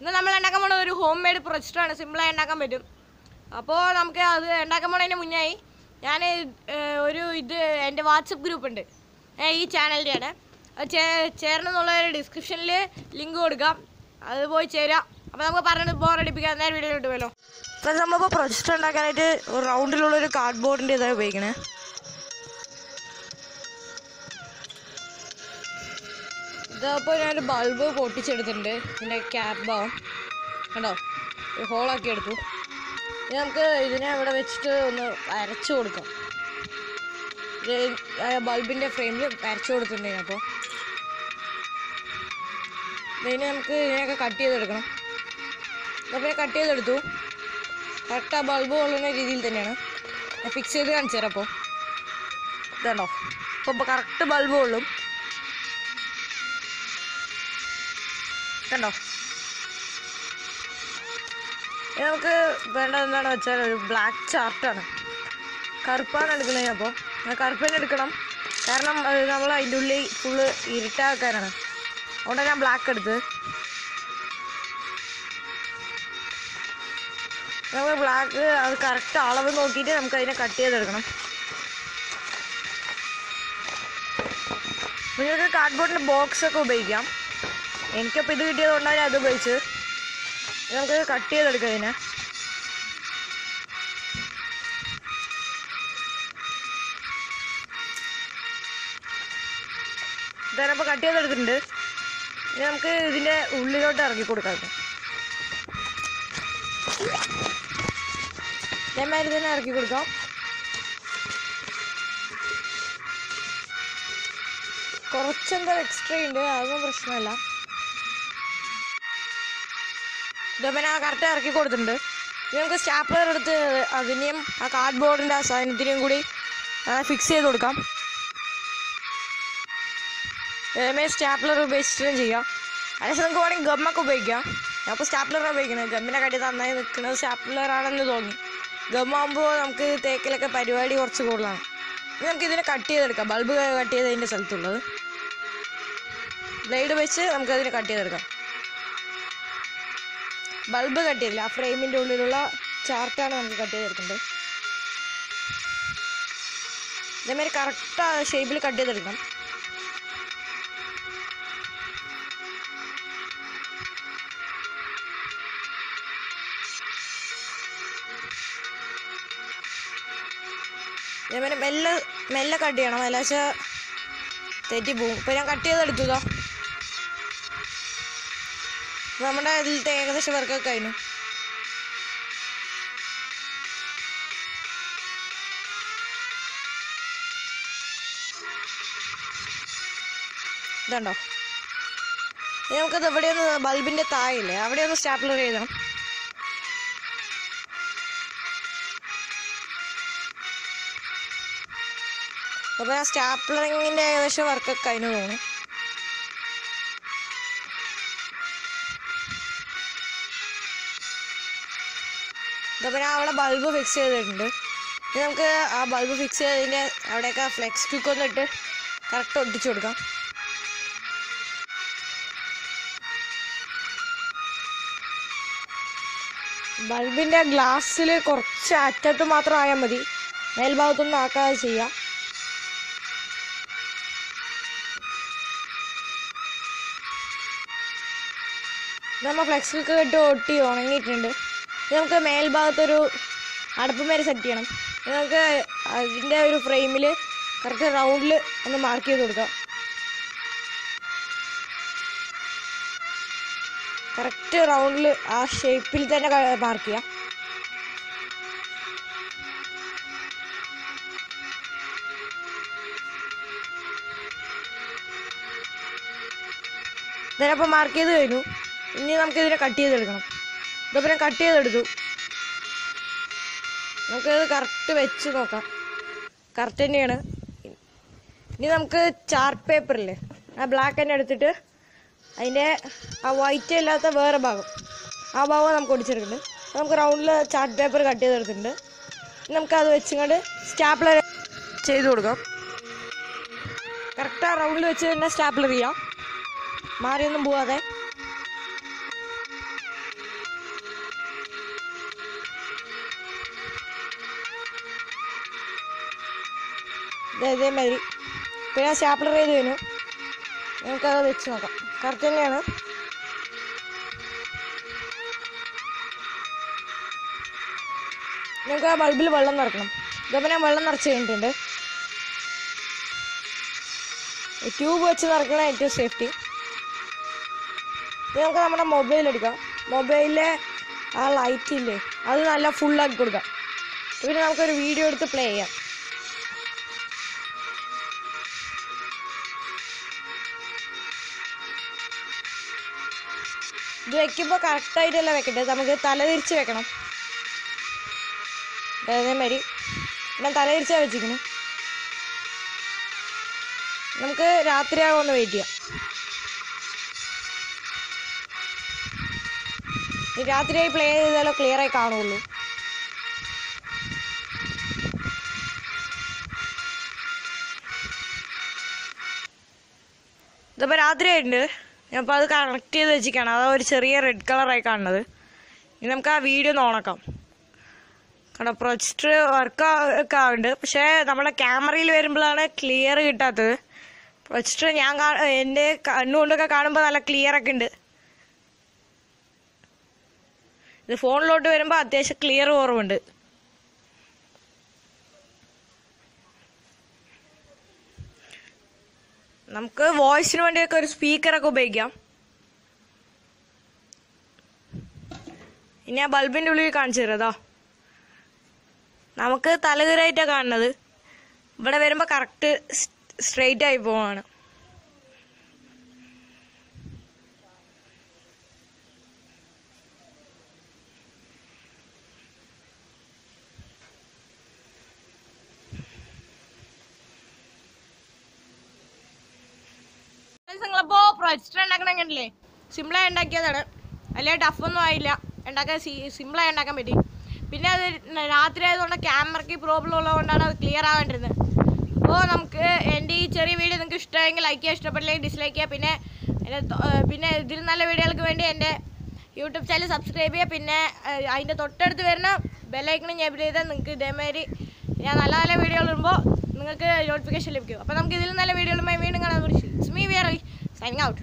ഇന്ന് നമ്മൾ ഉണ്ടാക്കാൻ പോണത് ഒരു ഹോം മെയ്ഡ് പ്രൊജക്ടറാണ് സിമ്പിളായി ഉണ്ടാക്കാൻ പറ്റും അപ്പോൾ നമുക്ക് അത് ഉണ്ടാക്കാൻ പോണതിന് മുന്നായി ഞാൻ ഒരു ഇത് എൻ്റെ വാട്സപ്പ് ഗ്രൂപ്പ് ഉണ്ട് ഏ, ഈ ചാനലിൻ്റെയാണ് അത് ചേ ചേരണമെന്നുള്ള ഒരു ഡിസ്ക്രിപ്ഷനിൽ ലിങ്ക് കൊടുക്കാം അത് പോയി ചേരാം അപ്പോൾ നമുക്ക് പറഞ്ഞിട്ട് ബോറടിപ്പിക്കാൻ നേരെ വീഡിയോ ഇട്ട് പോയല്ലോ അപ്പോൾ നമ്മളിപ്പോൾ പ്രൊജക്ടർ ഉണ്ടാക്കാനായിട്ട് ഒരു റൗണ്ടിലുള്ള ഒരു കാർഡ് ബോർഡിൻ്റെ ഇതാണ് ഉപയോഗിക്കണേ ഇതപ്പോൾ ഞാനൊരു ബൾബ് പൊട്ടിച്ചെടുത്തിട്ടുണ്ട് ഇതിൻ്റെ ക്യാപ്പ് ഭാഗം കണ്ടോ ഒരു ഹോളാക്കി എടുത്തു ഇനി നമുക്ക് ഇതിനെ ഇവിടെ വെച്ചിട്ട് ഒന്ന് അരച്ചു കൊടുക്കാം ഇത് ബൾബിൻ്റെ ഫ്രെയിമിൽ അരച്ചു കൊടുത്തിട്ടുണ്ട് ഞാൻ അപ്പോൾ ഇതിനെ നമുക്ക് ഇതിനെയൊക്കെ കട്ട് ചെയ്തെടുക്കണം അപ്പോൾ ഞാൻ കട്ട് ചെയ്തെടുത്തു കറക്റ്റ് ആ ബൾബ് കൊള്ളുന്ന രീതിയിൽ തന്നെയാണ് ഞാൻ ഫിക്സ് ചെയ്ത് കാണിച്ചു തരാം അപ്പോൾ ഇതുണ്ടോ ഇപ്പോൾ കറക്റ്റ് ബൾബ് കൊള്ളും കണ്ടോ ഇനി നമുക്ക് വേണ്ടത് എന്താണെന്ന് വെച്ചാൽ ഒരു ബ്ലാക്ക് ചാർട്ടാണ് കറുപ്പാണ് എടുക്കുന്നത് അപ്പോൾ ഞാൻ കറുപ്പിന് എടുക്കണം കാരണം അത് നമ്മൾ അതിൻ്റെ ഉള്ളിൽ ഫുള്ള് ഇരുട്ടാക്കാനാണ് അതുകൊണ്ടാണ് ഞാൻ ബ്ലാക്ക് എടുത്തത് നമുക്ക് ബ്ലാക്ക് അത് കറക്റ്റ് അളവ് നോക്കിയിട്ട് നമുക്ക് അതിനെ കട്ട് ചെയ്തെടുക്കണം നിങ്ങൾക്ക് കാർഡ്ബോർഡിൻ്റെ ബോക്സ് ഒക്കെ ഉപയോഗിക്കാം എനിക്കപ്പോൾ ഇത് കിട്ടിയത് കൊണ്ടാണ് ഞാൻ അത് ഉപയോഗിച്ചത് ഇനി നമുക്ക് കട്ട് ചെയ്തെടുക്കാം ഇതിനെ ഇതാണിപ്പോൾ കട്ട് ചെയ്തെടുത്തിട്ടുണ്ട് ഇനി നമുക്ക് ഇതിൻ്റെ ഉള്ളിലോട്ട് ഇറക്കി കൊടുക്കാം ഇത്. ഇതേമാതിരി തന്നെ ഇറക്കി കൊടുക്കാം കുറച്ചെന്തോ എക്സ്ട്രാ ഉണ്ട് അതൊന്നും പ്രശ്നമല്ല ഇതപ്പം ഞാൻ കറക്റ്റ് ഇറക്കി കൊടുത്തിട്ടുണ്ട് ഇനി നമുക്ക് സ്റ്റാപ്ലർ എടുത്ത് അതിനെയും ആ കാർഡ് ബോർഡിൻ്റെ ആ സാധനത്തിനെയും കൂടി ഫിക്സ് ചെയ്ത് കൊടുക്കാം ഏമേ സ്റ്റാപ്ലർ ഉപയോഗിച്ചിട്ടും ചെയ്യാം അല്ലെങ്കിൽ നിങ്ങൾക്ക് വേണമെങ്കിൽ ഗമ്മൊക്കെ ഉപയോഗിക്കാം ഞാൻ ഇപ്പോൾ സ്റ്റാപ്ലറാണ് ഉപയോഗിക്കുന്നത് ഗമ്മിനെ കാട്ടി നന്നായി നിൽക്കുന്നത് സ്റ്റാപ്ലറാണെന്ന് തോന്നി ഗമ്മാകുമ്പോൾ നമുക്ക് തേക്കിലൊക്കെ പരിപാടി കുറച്ച് കൂടുതലാണ് ഇനി നമുക്ക് ഇതിനെ കട്ട് ചെയ്തെടുക്കാം ബൾബ് കട്ട് ചെയ്തതിൻ്റെ സ്ഥലത്തുള്ളത് ബ്ലേഡ് വെച്ച് നമുക്കതിനെ കട്ട് ചെയ്തെടുക്കാം ബൾബ് കട്ട് ചെയ്തില്ല ആ ഫ്രെയിമിൻ്റെ ഉള്ളിലുള്ള ചാർട്ടാണ് നമുക്ക് കട്ട് ചെയ്തെടുക്കേണ്ടത് ഇതേമാതിരി കറക്റ്റ് ഷേപ്പിൽ കട്ട് ചെയ്തെടുക്കണം ഇതേമാതിരി മെല്ലെ മെല്ലെ കട്ട് ചെയ്യണം അല്ലാച്ച തെറ്റി പോകും ഇപ്പം ഞാൻ കട്ട് ചെയ്തെടുത്തു ഇതാ നമ്മുടെ ഇതിലത്തെ ഏകദേശം വർക്കൊക്കെ കഴിഞ്ഞു ഇതുണ്ടോ ഇനി നമുക്കത് ഇവിടെ ഒന്ന് ബൾബിന്റെ താഴെയില്ലേ അവിടെ ഒന്ന് സ്റ്റാപ്ലർ ചെയ്യണം അപ്പോൾ ആ സ്റ്റാപ്ലറിങ്ങിൻ്റെ ഏകദേശം വർക്കൊക്കെ കഴിഞ്ഞു തോന്നുന്നു അപ്പോൾ ഞാൻ അവിടെ ബൾബ് ഫിക്സ് ചെയ്തിട്ടുണ്ട് ഇനി നമുക്ക് ആ ബൾബ് ഫിക്സ് ചെയ്തതിൻ്റെ അവിടെയൊക്കെ ഫ്ലെക്സ് ക്വിക്ക് ഒന്ന് ഇട്ട് കറക്റ്റ് ഒട്ടിച്ചു കൊടുക്കാം ബൾബിൻ്റെ ഗ്ലാസ്സിൽ കുറച്ച് അറ്റത്ത് മാത്രം ആയാൽ മതി മേൽഭാഗത്തൊന്നും ആക്കാതെ ചെയ്യാം ഇത് നമ്മൾ ഫ്ലെക്സ് ക്വിക്ക് ഇട്ട് ഒട്ടി ഉണങ്ങിയിട്ടുണ്ട് ഇത് നമുക്ക് മേൽഭാഗത്തൊരു അടപ്പ് മേലെ സെറ്റ് ചെയ്യണം ഇത് നമുക്ക് അതിൻ്റെ ഒരു ഫ്രെയിമിൽ കറക്റ്റ് റൗണ്ടിൽ ഒന്ന് മാർക്ക് ചെയ്ത് കൊടുക്കാം കറക്റ്റ് റൗണ്ടിൽ ആ ഷേപ്പിൽ തന്നെ മാർക്ക് ചെയ്യാം ഇതിനപ്പം മാർക്ക് ചെയ്ത് കഴിഞ്ഞു ഇനി നമുക്ക് ഇതിനെ കട്ട് ചെയ്തെടുക്കണം ഇതിപ്പോൾ ഞാൻ കട്ട് ചെയ്തെടുത്തു നമുക്കത് കറക്റ്റ് വെച്ച് നോക്കാം കറക്റ്റ് തന്നെയാണ് ഇനി നമുക്ക് ചാർട്ട് പേപ്പറില്ലേ ആ ബ്ലാക്ക് തന്നെ എടുത്തിട്ട് അതിൻ്റെ ആ വൈറ്റ് ഇല്ലാത്ത വേറെ ഭാഗം ആ ഭാഗം നമുക്ക് ഒടിച്ചെടുക്കുന്നുണ്ട് അപ്പോൾ നമുക്ക് റൗണ്ടിൽ ചാർട്ട് പേപ്പർ കട്ട് ചെയ്തെടുത്തിട്ടുണ്ട് ഇനി നമുക്കത് വെച്ചിങ്ങോട്ട് സ്റ്റാപ്ലർ ചെയ്ത് കൊടുക്കാം കറക്റ്റ് ആ റൗണ്ടിൽ വെച്ച് തന്നെ സ്റ്റാപ്ലർ ചെയ്യാം മാറിയൊന്നും പോവാതെ ഇത് ഇതേമാതിരി പിന്നെ സ്റ്റാപ്ലർ ചെയ്ത് കഴിഞ്ഞു നമുക്കത് വെച്ച് നോക്കാം കറക്റ്റ് തന്നെയാണ് നമുക്ക് ആ ബൾബിൽ വെള്ളം നിറക്കണം ഇതപ്പോൾ ഞാൻ വെള്ളം നിറച്ച് കഴിഞ്ഞിട്ടുണ്ട് ട്യൂബ് വെച്ച് നിറക്കണ ഏറ്റവും സേഫ്റ്റി ഇത് നമുക്ക് നമ്മുടെ മൊബൈൽ എടുക്കാം മൊബൈലിലെ ആ ലൈറ്റ് ഇല്ലേ അത് നല്ല ഫുള്ളാക്കി കൊടുക്കാം പിന്നെ നമുക്കൊരു വീഡിയോ എടുത്ത് പ്ലേ ചെയ്യാം ഇത് വെക്കുമ്പോൾ കറക്റ്റായിട്ടല്ല വെക്കട്ടെ നമുക്ക് തല തിരിച്ച് വെക്കണം അതേമാതിരി ഞാൻ തല തിരിച്ചാണ് വെച്ചിരിക്കുന്നു നമുക്ക് രാത്രിയാകുമെന്ന് വെയിറ്റ് ചെയ്യാം ഈ രാത്രിയായി പ്ലേ ചെയ്താലോ ക്ലിയർ ആയി കാണുള്ളൂ ഇതിപ്പോൾ രാത്രി ആയിട്ടുണ്ട് ഞാനിപ്പോൾ അത് കണക്ട് ചെയ്ത് വെച്ചിരിക്കുകയാണ് അതാ ഒരു ചെറിയ റെഡ് കളറായി കാണുന്നത് ഇനി നമുക്ക് ആ വീഡിയോ ഒന്ന് ഓണക്കാം കാരണം പ്രൊജക്ടർ വർക്ക് ഒക്കെ ആവുന്നുണ്ട് പക്ഷേ നമ്മുടെ ക്യാമറയിൽ വരുമ്പോഴാണ് ക്ലിയർ കിട്ടാത്തത് പ്രൊജക്ടർ ഞാൻ കാ എൻ്റെ കണ്ണുകൊണ്ടൊക്കെ കാണുമ്പോൾ നല്ല ക്ലിയർ ഒക്കെ ഉണ്ട് ഇത് ഫോണിലോട്ട് വരുമ്പോൾ അത്യാവശ്യം ക്ലിയർ കുറവുണ്ട് നമുക്ക് വോയിസിന് വേണ്ടിയൊക്കെ ഒരു സ്പീക്കറൊക്കെ ഉപയോഗിക്കാം ഇനി ആ ബൾബിൻ്റെ ഉള്ളിൽ കാണിച്ചു തരാം നമുക്ക് തലകീറായിട്ടാണ് കാണുന്നത് ഇവിടെ വരുമ്പോൾ കറക്റ്റ് സ്ട്രെയിറ്റ് ആയി പോവാണ് നിങ്ങളിപ്പോ പ്രൊജക്ടർ ഉണ്ടാക്കണം കണ്ടില്ലേ സിമ്പിളായി ഉണ്ടാക്കിയതാണ് അല്ലെ ടഫൊന്നും ആയില്ല ഉണ്ടാക്കാൻ സിമ്പിളായി ഉണ്ടാക്കാൻ പറ്റി പിന്നെ അത് രാത്രി ആയതുകൊണ്ട് ക്യാമറയ്ക്ക് പ്രോബ്ലം ഉള്ളതുകൊണ്ടാണ് അത് ക്ലിയർ ആവേണ്ടിരുന്നത് അപ്പോൾ നമുക്ക് എൻ്റെ ഈ ചെറിയ വീഡിയോ നിങ്ങൾക്ക് ഇഷ്ടമായെങ്കിൽ ലൈക്ക് ചെയ്യുക ഇഷ്ടപ്പെട്ടില്ലെങ്കിൽ ഡിസ്ലൈക്ക് ചെയ്യുക പിന്നെ എൻ്റെ തൊ- ഏർ പിന്നെ ഇതിൽ നല്ല വീഡിയോകൾക്ക് വേണ്ടി എൻ്റെ യൂട്യൂബ് ചാനൽ സബ്സ്ക്രൈബ് ചെയ്യുക പിന്നെ ഏർ അതിൻ്റെ തൊട്ടടുത്ത് വരുന്ന ബെല്ലൈക്കണും ഞാൻ ചെയ്താൽ നിങ്ങൾക്ക് ഇതേമാതിരി ഞാൻ നല്ല നല്ല വീഡിയോകൾ ഇടുമ്പോൾ നിങ്ങൾക്ക് നോട്ടിഫിക്കേഷൻ ലഭിക്കും അപ്പോൾ നമുക്ക് ഇതിൽ നല്ല വീഡിയോകളുമായി വീണ്ടും കാണാൻ it's me Veer signing out